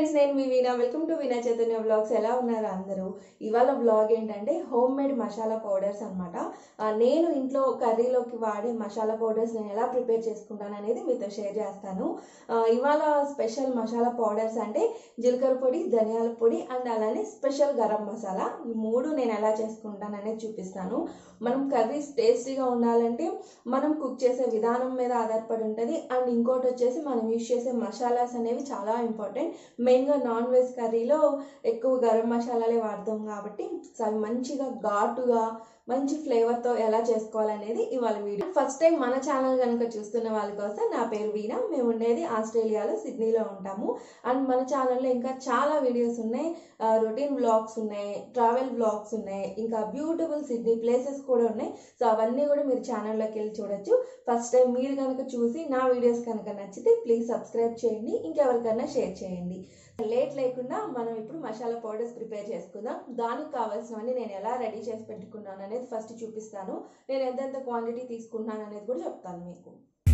friends నేను మీ Veena welcome to Veena Chaitanya vlogs ఎలా ఉన్నారు అందరూ ఇవాళ బ్లాగ్ ఏంటంటే హోమ్ మేడ్ మసాలా పౌడర్స్ అనమాట నేను ఇంట్లో కర్రీలోకి వాడే మసాలా పౌడర్స్ నేను ఎలా ప్రిపేర్ చేసుకుంటాను అనేది మీతో షేర్ చేస్తాను ఆ, ఇవాళ స్పెషల్ మసాలా పౌడర్స్ అంటే జీలకర్ర పొడి ధనియాల పొడి అండ్ అలానే స్పెషల్ గరం మసాలా ఈ మూడు నేను ఎలా చేసుకుంటాను అనేది చూపిస్తాను మనం కర్రీస్ టేస్టీగా ఉండాలంటే మనం కుక్ చేసే విధానం మీద ఆధారపడి ఉంటుంది అండ్ ఇంకోటి వచ్చేసి మనం యూజ్ చేసే మసాలాస్ అనేవి చాలా ఇంపార్టెంట్ మెయిన్గా నాన్ వెజ్ కర్రీలో ఎక్కువ గరం మసాలాలే వాడతాం కాబట్టి సో అవి మంచిగా ఘాటుగా మంచి ఫ్లేవర్తో ఎలా చేసుకోవాలనేది ఇవాళ వీడియో ఫస్ట్ టైం మన ఛానల్ కనుక చూస్తున్న వాళ్ళ కోసం నా పేరు వీణా మేము ఉండేది ఆస్ట్రేలియాలో సిడ్నీలో ఉంటాము అండ్ మన ఛానల్లో ఇంకా చాలా వీడియోస్ ఉన్నాయి రొటీన్ బ్లాగ్స్ ఉన్నాయి ట్రావెల్ బ్లాగ్స్ ఉన్నాయి ఇంకా బ్యూటిఫుల్ సిడ్నీ ప్లేసెస్ కూడా ఉన్నాయి సో అవన్నీ కూడా మీరు ఛానల్లోకి వెళ్ళి చూడొచ్చు ఫస్ట్ టైం మీరు కనుక చూసి నా వీడియోస్ కనుక నచ్చితే ప్లీజ్ సబ్స్క్రైబ్ చేయండి ఇంకెవరికైనా షేర్ చేయండి లేట్ లేకుండా మనం ఇప్పుడు మసాలా పౌడర్స్ ప్రిపేర్ చేసుకుందాం దానికి కావాల్సినవన్నీ నేను ఎలా రెడీ చేసి పెట్టుకున్నాను అనేది ఫస్ట్ చూపిస్తాను నేను ఎంతెంత క్వాంటిటీ తీసుకుంటున్నాను అనేది కూడా చెప్తాను మీకు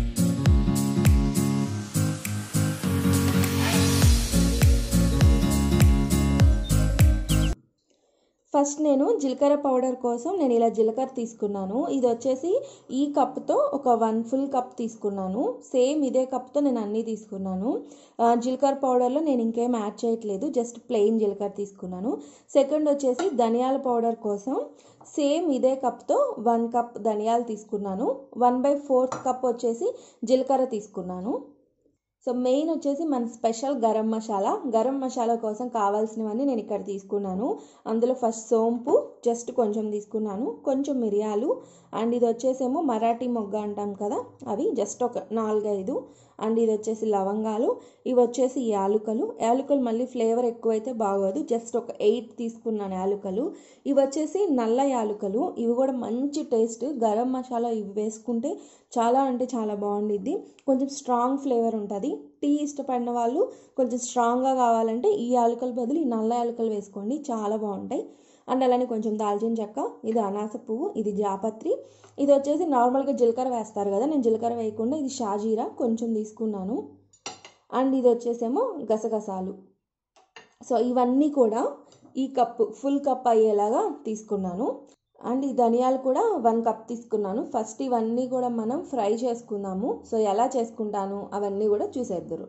ఫస్ట్ నేను జీలకర్ర పౌడర్ కోసం నేను ఇలా జీలకర్ర తీసుకున్నాను ఇది వచ్చేసి ఈ కప్తో ఒక వన్ ఫుల్ కప్ తీసుకున్నాను సేమ్ ఇదే కప్తో నేను అన్నీ తీసుకున్నాను ఆ, జీలకర్ర పౌడర్లో నేను ఇంకేం యాడ్ చేయట్లేదు జస్ట్ ప్లెయిన్ జీలకర్ర తీసుకున్నాను సెకండ్ వచ్చేసి ధనియాల పౌడర్ కోసం సేమ్ ఇదే కప్తో వన్ కప్ ధనియాలు తీసుకున్నాను వన్ బై ఫోర్త్ కప్ వచ్చేసి జీలకర్ర తీసుకున్నాను సో మెయిన్ వచ్చేసి మన స్పెషల్ గరం మసాలా గరం మసాలా కోసం కావాల్సినవన్నీ నేను ఇక్కడ తీసుకున్నాను అందులో ఫస్ట్ సోంపు జస్ట్ కొంచెం తీసుకున్నాను కొంచెం మిరియాలు అండ్ ఇది వచ్చేసేమో మరాఠీ మొగ్గ అంటాం కదా అవి జస్ట్ ఒక నాలుగైదు అండ్ ఇది వచ్చేసి లవంగాలు ఇవి వచ్చేసి యాలుకలు యాలుకలు మళ్ళీ ఫ్లేవర్ ఎక్కువైతే బాగోదు జస్ట్ ఒక ఎయిట్ తీసుకున్నాను యాలుకలు ఇవి వచ్చేసి నల్ల యాలుకలు ఇవి కూడా మంచి టేస్ట్ గరం మసాలా ఇవి వేసుకుంటే చాలా అంటే చాలా బాగుండిద్ది కొంచెం స్ట్రాంగ్ ఫ్లేవర్ ఉంటుంది టీ ఇష్టపడిన వాళ్ళు కొంచెం స్ట్రాంగ్గా కావాలంటే ఈ యాలకల బదులు ఈ నల్ల యాలకలు వేసుకోండి చాలా బాగుంటాయి అండ్ అలానే కొంచెం దాల్చిన చెక్క ఇది అనాస పువ్వు ఇది జాపత్రి ఇది వచ్చేసి నార్మల్గా జీలకర్ర వేస్తారు కదా నేను జీలకర్ర వేయకుండా ఇది షాజీరా కొంచెం తీసుకున్నాను అండ్ ఇది వచ్చేసేమో గసగసాలు సో ఇవన్నీ కూడా ఈ కప్పు ఫుల్ కప్ అయ్యేలాగా తీసుకున్నాను అండ్ ఈ ధనియాలు కూడా వన్ కప్ తీసుకున్నాను ఫస్ట్ ఇవన్నీ కూడా మనం ఫ్రై చేసుకుందాము సో ఎలా చేసుకుంటాను అవన్నీ కూడా చూసేద్దరు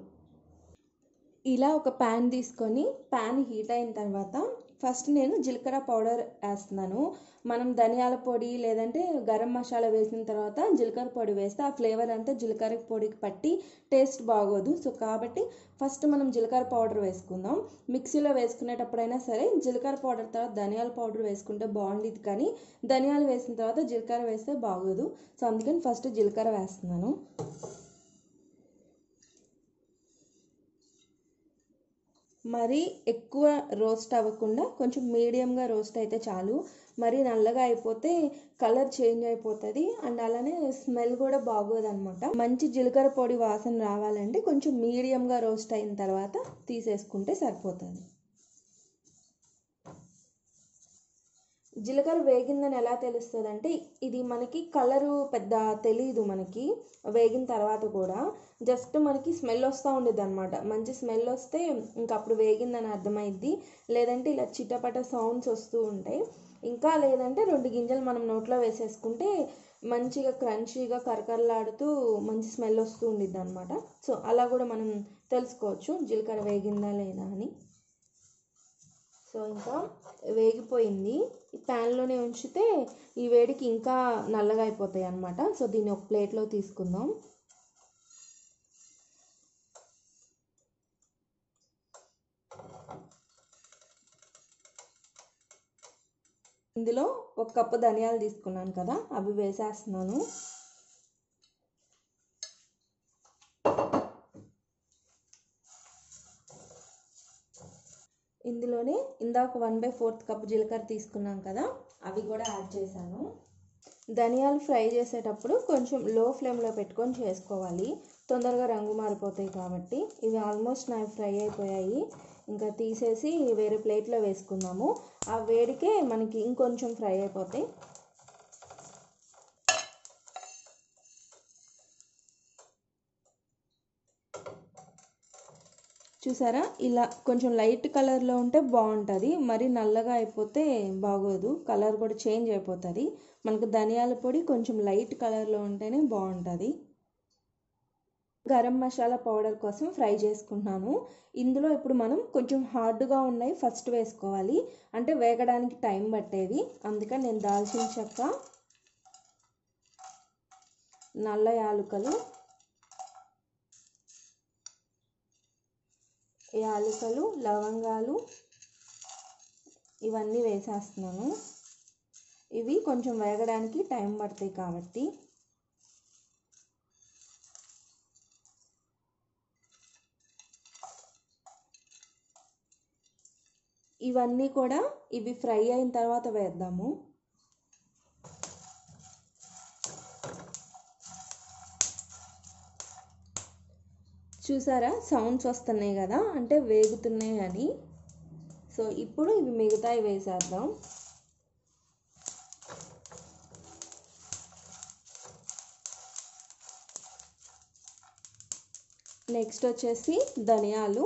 ఇలా ఒక ప్యాన్ తీసుకొని ప్యాన్ హీట్ అయిన తర్వాత ఫస్ట్ నేను జీలకర్ర పౌడర్ వేస్తున్నాను మనం ధనియాల పొడి లేదంటే గరం మసాలా వేసిన తర్వాత జీలకర్ర పొడి వేస్తే ఆ ఫ్లేవర్ అంతా జీలకర్ర పొడికి పట్టి టేస్ట్ బాగోదు సో కాబట్టి ఫస్ట్ మనం జీలకర్ర పౌడర్ వేసుకుందాం మిక్సీలో వేసుకునేటప్పుడైనా సరే జీలకర్ర పౌడర్ తర్వాత ధనియాల పౌడర్ వేసుకుంటే బాగుండేది కానీ ధనియాలు వేసిన తర్వాత జీలకర్ర వేస్తే బాగోదు సో అందుకని ఫస్ట్ జీలకర్ర వేస్తున్నాను మరీ ఎక్కువ రోస్ట్ అవ్వకుండా కొంచెం మీడియంగా రోస్ట్ అయితే చాలు మరీ నల్లగా అయిపోతే కలర్ చేంజ్ అయిపోతుంది అండ్ అలానే స్మెల్ కూడా బాగోదన్నమాట మంచి జీలకర్ర పొడి వాసన రావాలంటే కొంచెం మీడియంగా రోస్ట్ అయిన తర్వాత తీసేసుకుంటే సరిపోతుంది జీలకర్ర వేగిందని ఎలా తెలుస్తుంది అంటే ఇది మనకి కలరు పెద్ద తెలీదు మనకి వేగిన తర్వాత కూడా జస్ట్ మనకి స్మెల్ వస్తూ ఉండేది అనమాట మంచి స్మెల్ వస్తే ఇంకా అప్పుడు వేగిందని అర్థమైద్ది లేదంటే ఇలా చిటపట సౌండ్స్ వస్తూ ఉంటాయి ఇంకా లేదంటే రెండు గింజలు మనం నోట్లో వేసేసుకుంటే మంచిగా క్రంచీగా కరకరలాడుతూ మంచి స్మెల్ వస్తూ ఉండిద్ది అనమాట సో అలా కూడా మనం తెలుసుకోవచ్చు జీలకర్ర వేగిందా లేదా అని సో ఇంకా వేగిపోయింది ఈ ప్యాన్లోనే ఉంచితే ఈ వేడికి ఇంకా నల్లగా అయిపోతాయి అన్నమాట సో దీన్ని ఒక ప్లేట్లో తీసుకుందాం ఇందులో ఒక కప్పు ధనియాలు తీసుకున్నాను కదా అవి వేసేస్తున్నాను ఇందులోనే ఇందాక వన్ బై ఫోర్త్ కప్ జీలకర్ర తీసుకున్నాం కదా అవి కూడా యాడ్ చేశాను ధనియాలు ఫ్రై చేసేటప్పుడు కొంచెం లో ఫ్లేమ్లో పెట్టుకొని చేసుకోవాలి తొందరగా రంగు మారిపోతాయి కాబట్టి ఇవి ఆల్మోస్ట్ నా ఫ్రై అయిపోయాయి ఇంకా తీసేసి వేరే ప్లేట్లో వేసుకుందాము ఆ వేడికే మనకి ఇంకొంచెం ఫ్రై అయిపోతాయి చూసారా ఇలా కొంచెం లైట్ కలర్లో ఉంటే బాగుంటుంది మరి నల్లగా అయిపోతే బాగోదు కలర్ కూడా చేంజ్ అయిపోతుంది మనకు ధనియాల పొడి కొంచెం లైట్ కలర్లో ఉంటేనే బాగుంటుంది గరం మసాలా పౌడర్ కోసం ఫ్రై చేసుకుంటున్నాను ఇందులో ఇప్పుడు మనం కొంచెం హార్డ్గా ఉన్నాయి ఫస్ట్ వేసుకోవాలి అంటే వేగడానికి టైం పట్టేది అందుకని నేను దాల్చిన చెక్క నల్ల యాలుకలు యాలుకలు లవంగాలు ఇవన్నీ వేసేస్తున్నాను ఇవి కొంచెం వేగడానికి టైం పడతాయి కాబట్టి ఇవన్నీ కూడా ఇవి ఫ్రై అయిన తర్వాత వేద్దాము చూసారా సౌండ్స్ వస్తున్నాయి కదా అంటే వేగుతున్నాయి అని సో ఇప్పుడు ఇవి మిగతాయి వేసేద్దాం నెక్స్ట్ వచ్చేసి ధనియాలు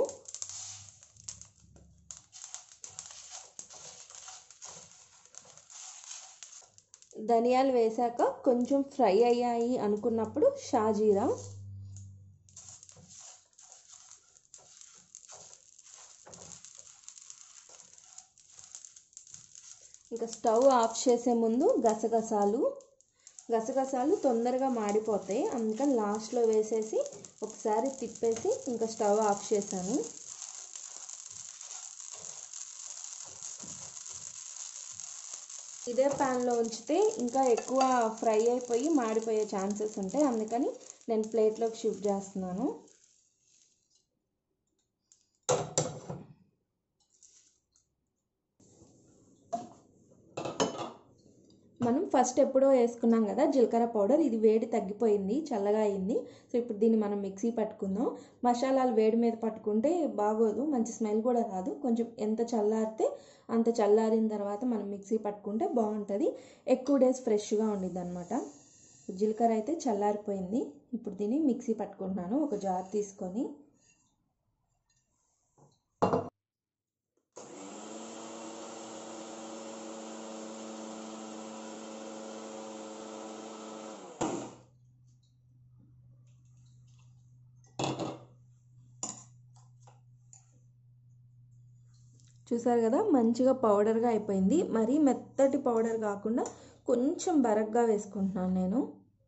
ధనియాలు వేశాక కొంచెం ఫ్రై అయ్యాయి అనుకున్నప్పుడు షాజీరా ఇంకా స్టవ్ ఆఫ్ చేసే ముందు గసగసాలు గసగసాలు తొందరగా మాడిపోతాయి అందుకని లాస్ట్లో వేసేసి ఒకసారి తిప్పేసి ఇంకా స్టవ్ ఆఫ్ చేశాను ఇదే ప్యాన్లో ఉంచితే ఇంకా ఎక్కువ ఫ్రై అయిపోయి మాడిపోయే ఛాన్సెస్ ఉంటాయి అందుకని నేను ప్లేట్లోకి షిఫ్ట్ చేస్తున్నాను మనం ఫస్ట్ ఎప్పుడో వేసుకున్నాం కదా జీలకర్ర పౌడర్ ఇది వేడి తగ్గిపోయింది చల్లగా అయింది సో ఇప్పుడు దీన్ని మనం మిక్సీ పట్టుకుందాం మసాలాలు వేడి మీద పట్టుకుంటే బాగోదు మంచి స్మెల్ కూడా రాదు కొంచెం ఎంత చల్లారితే అంత చల్లారిన తర్వాత మనం మిక్సీ పట్టుకుంటే బాగుంటుంది ఎక్కువ డేస్ ఫ్రెష్గా ఉండిద్ది అనమాట జీలకర్ర అయితే చల్లారిపోయింది ఇప్పుడు దీన్ని మిక్సీ పట్టుకుంటున్నాను ఒక జార్ తీసుకొని చూసారు కదా మంచిగా పౌడర్గా అయిపోయింది మరీ మెత్తటి పౌడర్ కాకుండా కొంచెం బరగ్గా వేసుకుంటున్నాను నేను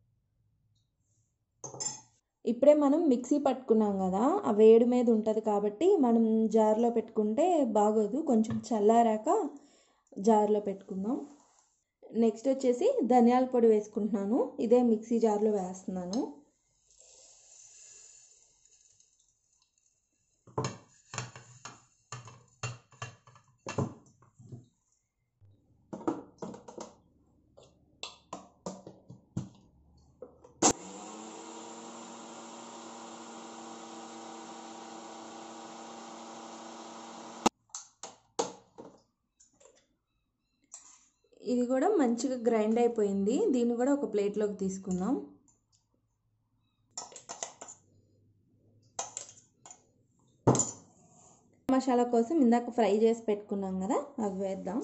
ఇప్పుడే మనం మిక్సీ పట్టుకున్నాం కదా ఆ వేడి మీద ఉంటుంది కాబట్టి మనం జార్లో పెట్టుకుంటే బాగోదు కొంచెం చల్లారాక జార్లో పెట్టుకుందాం నెక్స్ట్ వచ్చేసి ధనియాల పొడి వేసుకుంటున్నాను ఇదే మిక్సీ జార్లో వేస్తున్నాను ఇది కూడా మంచిగా గ్రైండ్ అయిపోయింది దీన్ని కూడా ఒక ప్లేట్లోకి తీసుకుందాం మసాలా కోసం ఇందాక ఫ్రై చేసి పెట్టుకున్నాం కదా అవి వేద్దాం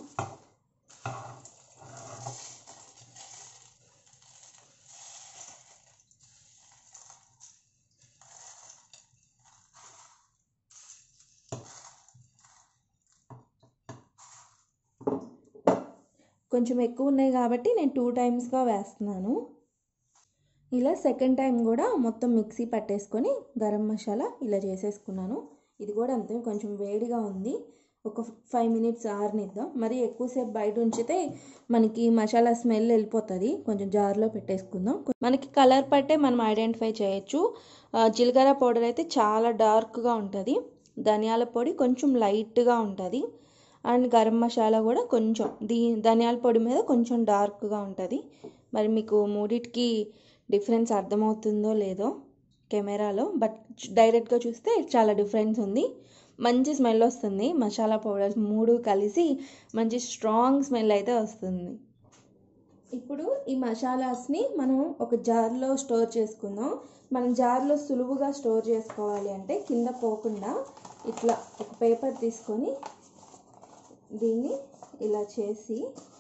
కొంచెం ఎక్కువ ఉన్నాయి కాబట్టి నేను టూ టైమ్స్గా వేస్తున్నాను ఇలా సెకండ్ టైం కూడా మొత్తం మిక్సీ పట్టేసుకొని గరం మసాలా ఇలా చేసేసుకున్నాను ఇది కూడా అంతే కొంచెం వేడిగా ఉంది ఒక ఫైవ్ మినిట్స్ ఆరనిద్దాం మరి ఎక్కువసేపు బయట ఉంచితే మనకి మసాలా స్మెల్ వెళ్ళిపోతుంది కొంచెం జార్లో పెట్టేసుకుందాం మనకి కలర్ పట్టే మనం ఐడెంటిఫై చేయొచ్చు జీలకర్ర పౌడర్ అయితే చాలా డార్క్గా ఉంటుంది ధనియాల పొడి కొంచెం లైట్గా ఉంటుంది అండ్ గరం మసాలా కూడా కొంచెం దీ ధనియాల పొడి మీద కొంచెం డార్క్గా ఉంటుంది మరి మీకు మూడిటికి డిఫరెన్స్ అర్థమవుతుందో లేదో కెమెరాలో బట్ డైరెక్ట్గా చూస్తే చాలా డిఫరెన్స్ ఉంది మంచి స్మెల్ వస్తుంది మసాలా పౌడర్స్ మూడు కలిసి మంచి స్ట్రాంగ్ స్మెల్ అయితే వస్తుంది ఇప్పుడు ఈ మసాలాస్ని మనం ఒక జార్లో స్టోర్ చేసుకుందాం మనం జార్లో సులువుగా స్టోర్ చేసుకోవాలి అంటే కింద పోకుండా ఇట్లా ఒక పేపర్ తీసుకొని దీన్ని ఇలా చేసి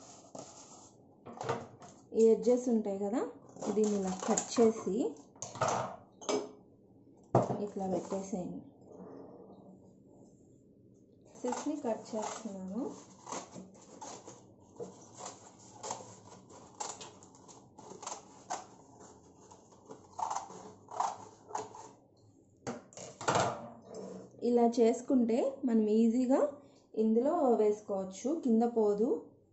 ఈ ఎడ్జెస్ ఉంటాయి కదా దీన్ని ఇలా కట్ చేసి ఇట్లా పెట్టేసేయండి సిస్ని కట్ చేస్తున్నాను ఇలా చేసుకుంటే మనం ఈజీగా ఇందులో వేసుకోవచ్చు కింద పోదు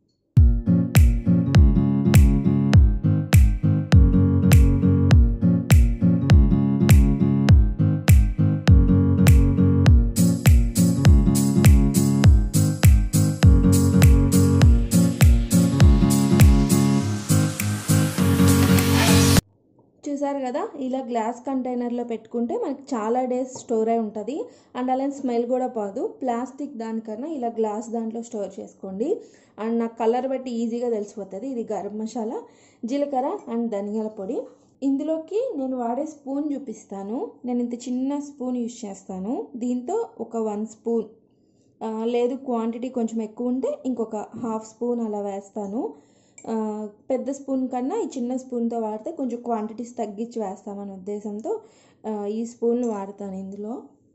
చూసారు కదా ఇలా గ్లాస్ కంటైనర్లో పెట్టుకుంటే మనకి చాలా డేస్ స్టోర్ అయి ఉంటుంది అండ్ అలానే స్మెల్ కూడా పోదు ప్లాస్టిక్ దానికన్నా ఇలా గ్లాస్ దాంట్లో స్టోర్ చేసుకోండి అండ్ నాకు కలర్ బట్టి ఈజీగా తెలిసిపోతుంది ఇది గరం మసాలా జీలకర్ర అండ్ ధనియాల పొడి ఇందులోకి నేను వాడే స్పూన్ చూపిస్తాను నేను ఇంత చిన్న స్పూన్ యూస్ చేస్తాను దీంతో ఒక వన్ స్పూన్ లేదు క్వాంటిటీ కొంచెం ఎక్కువ ఉంటే ఇంకొక హాఫ్ స్పూన్ అలా వేస్తాను పెద్ద స్పూన్ కన్నా ఈ చిన్న స్పూన్తో వాడితే కొంచెం క్వాంటిటీస్ తగ్గించి వేస్తామనే ఉద్దేశంతో ఈ స్పూన్లు వాడతాను ఇందులో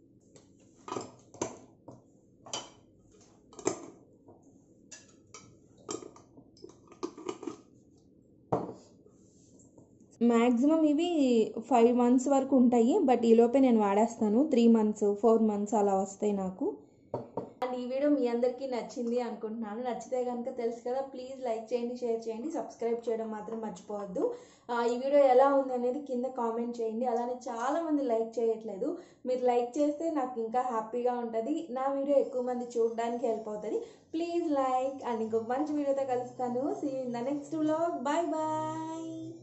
మ్యాక్సిమం ఇవి ఫైవ్ మంత్స్ వరకు ఉంటాయి బట్ ఈలోపే నేను వాడేస్తాను త్రీ మంత్స్ ఫోర్ మంత్స్ అలా వస్తాయి నాకు అండ్ ఈ వీడియో మీ అందరికీ నచ్చింది అనుకుంటున్నాను నచ్చితే కనుక తెలుసు కదా ప్లీజ్ లైక్ చేయండి షేర్ చేయండి సబ్స్క్రైబ్ చేయడం మాత్రం మర్చిపోవద్దు ఈ వీడియో ఎలా ఉంది అనేది కింద కామెంట్ చేయండి అలానే చాలామంది లైక్ చేయట్లేదు మీరు లైక్ చేస్తే నాకు ఇంకా హ్యాపీగా ఉంటుంది నా వీడియో ఎక్కువ మంది చూడడానికి హెల్ప్ అవుతుంది ప్లీజ్ లైక్ అండ్ ఇంకొక మంచి వీడియోతో కలుస్తాను see in the next vlog bye bye